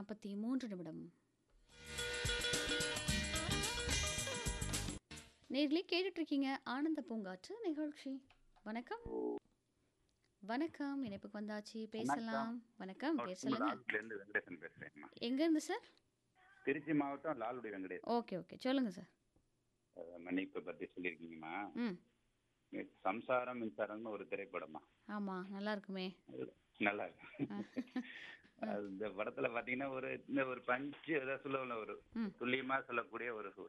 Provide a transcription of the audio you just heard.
நாற்பத்தி மூன்று நிமிடம் நேர்லி கேட்டுட்டு இருக்கீங்க ஆனந்த பூங்காற்று நிகழ்ச்சி வணக்கம் வணக்கம் இணைப்புக்கு வந்தாச்சு பேசலாம் வணக்கம் பேர் சொல்லுங்க இருந்து வெங்கடேசன் பேசுறேன்மா எங்க இருந்து சார் திருச்சி மாவட்டம் லால்குடி வெங்கடேசன் ஓகே ஓகே சொல்லுங்க சார் அஹ் மன்னிப்பு பத்தி சொல்லியிருக்கீங்கம்மா ம் சம்சாரம் மின்சாரம்னு ஒரு திரைப்படமா ஆமா நல்லா இருக்குமே அது நல்லா இருக்கு அது இந்த படத்துல பாத்தீங்கன்னா ஒரு இந்த ஒரு பஞ்சு ஏதாவது சொல்லுவோம்ல ஒரு ம் துல்லியமா சொல்லக்கூடிய ஒரு